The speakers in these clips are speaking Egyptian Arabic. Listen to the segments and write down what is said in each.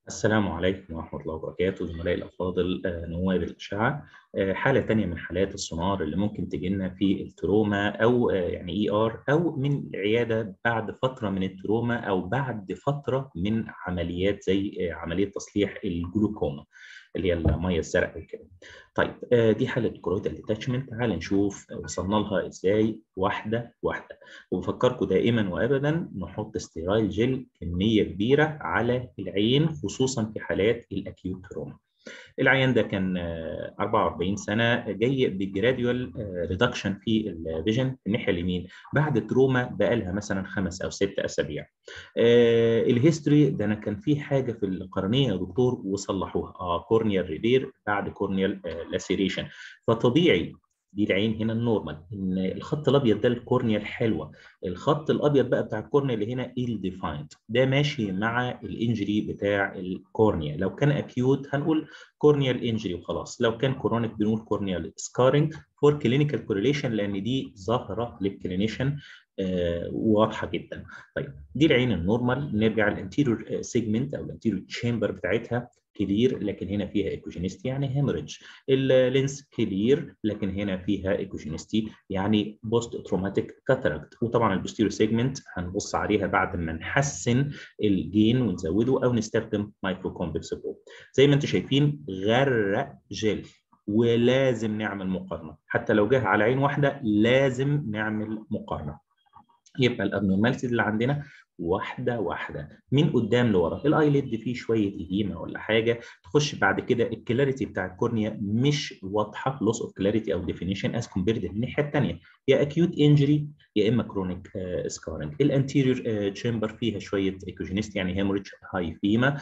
السلام عليكم ورحمة الله وبركاته زملائي الأفاضل آه، نواب الأشعة آه، حالة تانية من حالات السونار اللي ممكن تجينا في التروما أو آه، يعني إي آر أو من العيادة بعد فترة من التروما أو بعد فترة من عمليات زي عملية تصليح الجلوكوما اللي هي المية الزرقاء وكده. طيب دي حالة كرويدال ديتاتشمنت تعال نشوف وصلنا لها ازاي واحدة واحدة وبفكركم دائما وابدا نحط ستيرايل جل كمية كبيرة على العين خصوصا في حالات الاكيوت تروما. العيان ده كان 44 سنه جاي بجراديوال ريدكشن في الفيجن في الناحيه اليمين بعد تروما بقى لها مثلا خمس او ست اسابيع. الهيستوري ده انا كان في حاجه في القرنيه يا دكتور وصلحوها اه كورنيال ريبير بعد كورنيال لاسيريشن فطبيعي دي العين هنا النورمال ان الخط الابيض ده الكورنيا الحلوه الخط الابيض بقى بتاع الكورنيا اللي هنا ال ديفايند ده ماشي مع الانجري بتاع الكورنيا لو كان اكيوت هنقول كورنيال انجري وخلاص لو كان كورونيك بنقول كورنيال سكارنج فور كلينيكال كورليشن لان دي ظاهره للكلينيشن آه واضحه جدا طيب دي العين النورمال نرجع للانتيريور سيجمنت او الانتيريور تشامبر بتاعتها كلير لكن هنا فيها ايكوجينيستي يعني هيموريدج اللينس كلير لكن هنا فيها ايكوجينيستي يعني بوست تروماتيك كاتاراكت وطبعا البوستيريور سيجمنت هنبص عليها بعد ما نحسن الجين ونزوده او نستخدم مايكرو كونفكس بروب زي ما انتم شايفين غرق جل ولازم نعمل مقارنه حتى لو جه على عين واحده لازم نعمل مقارنه يبقى الابنورماليتي اللي عندنا واحده واحده من قدام لورا الايليد فيه شويه اديمه ولا حاجه تخش بعد كده الكلاريتي بتاع الكورنيا مش واضحه لوس اوف كلاريتي او ديفينيشن از كومبيرد للناحيه الثانيه يا اكيوت انجري يا اما كرونيك سكارنج الانتيريور تشامبر فيها شويه ايكوجينيست يعني هيموريدج هاي فيما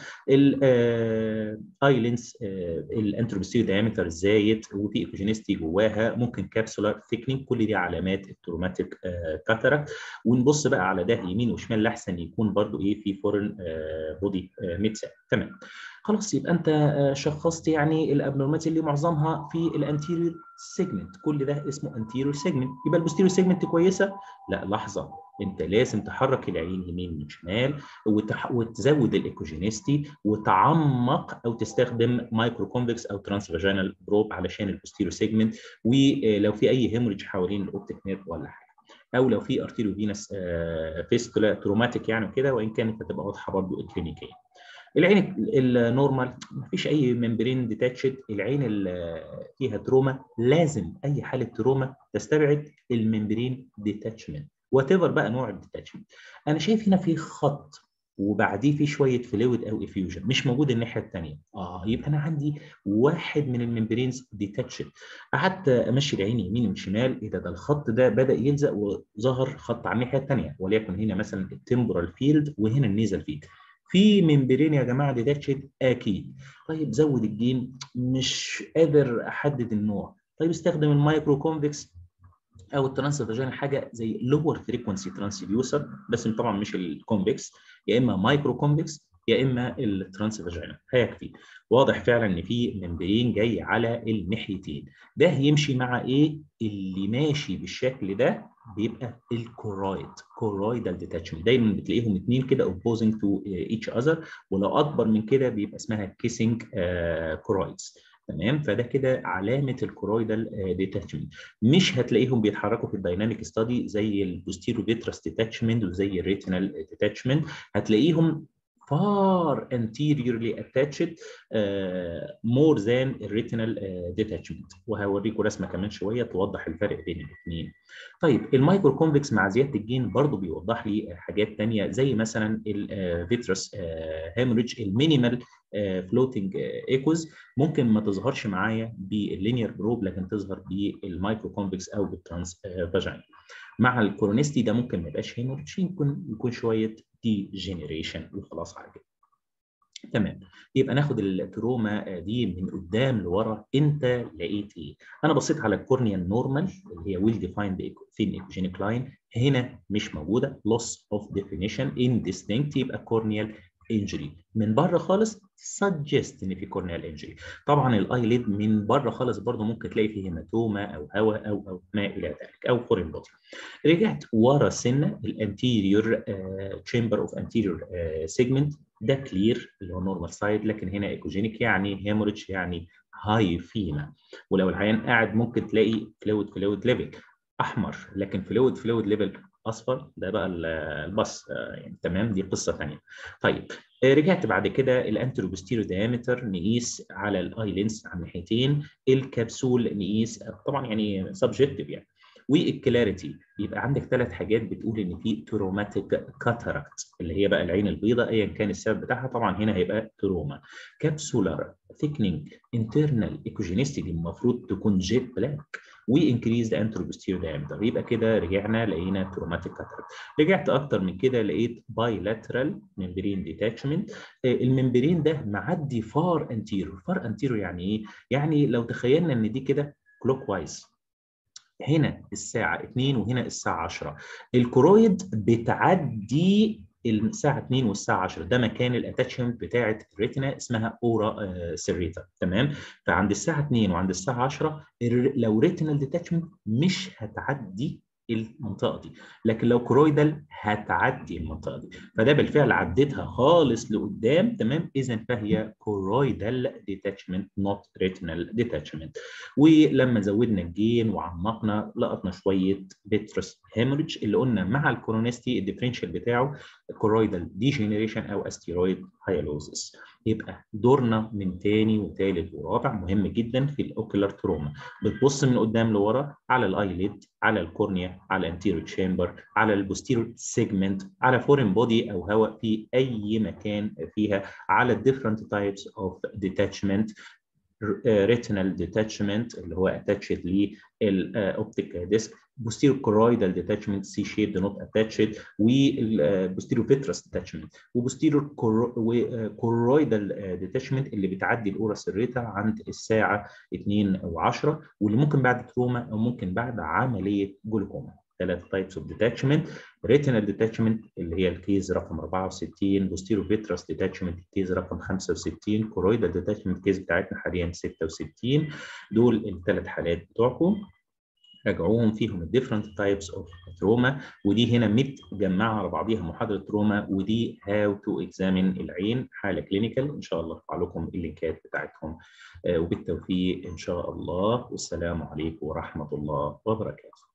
الايلينس الانتروبستير دايمتر زايد وفي ايكوجينيستي جواها ممكن كابسولار ثيكنينج كل دي علامات التروماتيك كاتاراكت ونبص بقى على ده يمين وشمال لاحسن يكون برضو ايه في فورن بودي ميتسا تمام خلاص يبقى انت شخصت يعني الابنورماليتي اللي معظمها في الانتيريور سيجمنت كل ده اسمه انتيريور سيجمنت يبقى البوستيريور سيجمنت كويسه لا لحظه انت لازم تحرك العين يمين وشمال وتح... وتزود الايكوجينيستي وتعمق او تستخدم مايكرو كونفكس او ترانس فاجينال بروب علشان البوستيريور سيجمنت ولو في اي هيموريدج حوالين الاوبتيك نيرف ولا حاجه او لو في ارتيريو فينس فيستولا تروماتيك يعني كده وان كانت هتبقى واضحه برضه كلينيكيا العين النورمال مفيش اي ممبرين ديتاتشد العين اللي فيها تروما لازم اي حاله تروما تستبعد الممبرين ديتاتشمنت وات ايفر بقى نوع الديتاتشمنت انا شايف هنا في خط وبعديه في شويه فلويد او افيوجن مش موجود الناحيه الثانيه اه يبقى انا عندي واحد من الممبرينز ديتاتشد قعدت امشي العين يمين وشمال ايه ده ده الخط ده بدا يلزق وظهر خط على الناحيه الثانيه وليكن هنا مثلا التمبرال فيلد وهنا النيزل فيلد في ممبرين يا جماعه ديتاتشد اكيد طيب زود الجين مش قادر احدد النوع طيب استخدم المايكرو كونفكس او الترانس فاجينال حاجه زي لور فريكونسي ترانسديوسر بس طبعا مش الكونفكس يا اما مايكرو كونفكس يا اما الترانس فاجينال هيكفي واضح فعلا ان في ممبرين جاي على الناحيتين ده يمشي مع ايه اللي ماشي بالشكل ده بيبقى الكورويد كورويدال ديتاتشمنت دايما بتلاقيهم اثنين كده اوبوزنج تو ايتش اذر ولو اكبر من كده بيبقى اسمها كيسنج كورويدز تمام فده كده علامه الكورويدال ديتاتشمنت مش هتلاقيهم بيتحركوا في الدايناميك ستادي زي البوستيرو فيترس ديتاتشمنت وزي الريتينال ديتاتشمنت هتلاقيهم far anteriorly attached uh, more than الريتينال uh, detachment وهوريكم رسمه كمان شويه توضح الفرق بين الاثنين. طيب المايكرو كونفكس مع زياده الجين برضو بيوضح لي حاجات ثانيه زي مثلا الفيترس هيموريدج المينيمال فلوتنج ايكوز ممكن ما تظهرش معايا باللينير بروب لكن تظهر بالمايكرو كونفكس او بالترانس فاجينال. مع الكورونيستي ده ممكن ما يبقاش هيموريدج يكون يكون شويه دي جينيريشن وخلاص على كده تمام يبقى ناخد التروما دي من قدام لورا انت لقيت ايه انا بصيت على الكورنيا النورمال اللي هي ويل ديفايند ثين ايكوجينيك لاين هنا مش موجوده loss of definition indistinct يبقى كورنيال انجري من بره خالص suggest ان في كورنيال انجري طبعا الايليد من بره خالص برضه ممكن تلاقي فيه هيماتوما او هواء او او ما الى ذلك او فورين بودي رجعت ورا سنه الانتيريور تشامبر اوف انتيريور سيجمنت ده كلير اللي هو نورمال سايد لكن هنا ايكوجينيك يعني هيموريدج يعني هاي فيما ولو العيان قاعد ممكن تلاقي فلويد فلويد ليفل احمر لكن فلويد فلويد ليفل اصفر ده بقى البص يعني تمام دي قصه ثانيه طيب رجعت بعد كده الانتروبستيرو دايمتر نقيس على الاي لينس على الناحيتين الكبسول نقيس طبعا يعني سبجكتيف يعني والكلاريتي يبقى عندك ثلاث حاجات بتقول ان في تروماتيك كاتاراكت اللي هي بقى العين البيضاء ايا كان السبب بتاعها طبعا هنا هيبقى تروما كابسولار ثيكنينج انترنال ايكوجينيستي دي المفروض تكون جيت بلاك وانكريز ذا انتروبستيرو دايمتر يبقى كده رجعنا لقينا تروماتيك كاتاراكت رجعت اكتر من كده لقيت بايلاترال ممبرين ديتاتشمنت الممبرين ده معدي فار انتيرو فار انتيرو يعني ايه يعني لو تخيلنا ان دي كده كلوك وايز هنا الساعة 2 وهنا الساعة 10 الكرويد بتعدي الساعة 2 والساعة 10 ده مكان الاتاتشمنت بتاعة الريتنا اسمها اورا سيريتا تمام فعند الساعة 2 وعند الساعة 10 لو ريتينال ديتاتشمنت مش هتعدي المنطقه دي لكن لو كرويدال هتعدي المنطقه دي فده بالفعل عديتها خالص لقدام تمام اذا فهي كرويدال ديتاتشمنت نوت ريتينال ديتاتشمنت ولما زودنا الجين وعمقنا لقطنا شويه بيترس هيموريدج اللي قلنا مع الكورونستي الديفرنشال بتاعه كرويدال ديجنريشن او استيرويد هايلوزس يبقى دورنا من تاني وتالت ورابع مهم جدا في الاوكيلار تروما بتبص من قدام لورا على الايليد على الكورنيا على الانتيريور تشامبر على البوستيريور سيجمنت على فورين بودي او هواء في اي مكان فيها على different types of detachment retinal detachment اللي هو attached للاوبتيك ديسك posterior choroidal detachment C shaped not attached والposterior vitreous detachment وposterior choroidal detachment اللي بتعدي الاورا سيريتا عند الساعه 2 و10 واللي ممكن بعد تروما او ممكن بعد عمليه جلوكوما ثلاث تايبس اوف ديتاتشمنت ريتينال ديتاتشمنت اللي هي الكيز رقم 64 بوستيرو فيترس ديتاتشمنت الكيز رقم 65 كورويدال ديتاتشمنت الكيز بتاعتنا حاليا 66 دول الثلاث حالات بتوعكم راجعوهم فيهم الديفرنت تايبس اوف تروما ودي هنا متجمعه على بعضيها محاضره تروما ودي هاو تو اكزامين العين حاله كلينيكال ان شاء الله ارفع لكم اللينكات بتاعتهم وبالتوفيق ان شاء الله والسلام عليكم ورحمه الله وبركاته